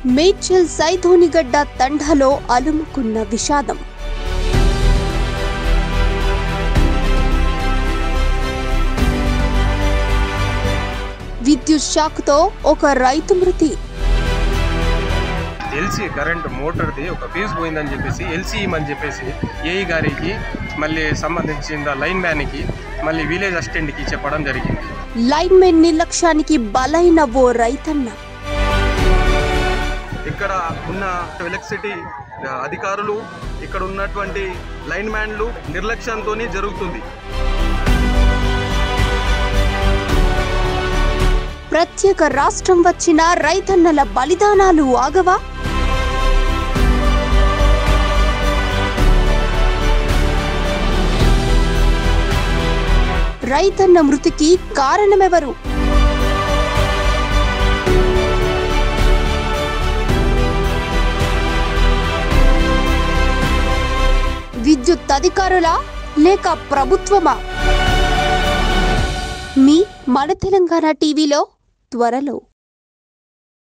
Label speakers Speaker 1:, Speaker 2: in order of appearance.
Speaker 1: మేడ్చల్ సైధోనిగడ్డ తండాలో అలుముకున్న విషాదం విద్యుత్ షాక్తో ఒక రైతు మృతి
Speaker 2: ఎల్సీ కరెంట్ మోటార్ది ఒక ఫీజు పోయిందని చెప్పేసి ఎల్సీ అని చెప్పేసి ఏఈ గారికి మళ్ళీ సంబంధించిన లైన్ మ్యాన్కి మళ్ళీ విలేజ్ అసిస్టెంట్కి చెప్పడం జరిగింది
Speaker 1: లైన్మెన్ నిర్లక్ష్యానికి బలైన ఓ రైతన్న
Speaker 3: ఇక్కడ ఉన్న ఎలక్ట్రిసిటీ అధికారులు ఇక్కడ ఉన్నటువంటి లైన్ మ్యాన్లు నిర్లక్ష్యంతో జరుగుతుంది
Speaker 1: ప్రత్యేక రాష్ట్రం వచ్చిన రైతన్నల బలిదానాలు ఆగవా రైతన్న మృతికి కారణమెవరు విద్యుత్ అధికారులా లేక ప్రభుత్వమా మీ మన తెలంగాణ టీవీలో త్వరలో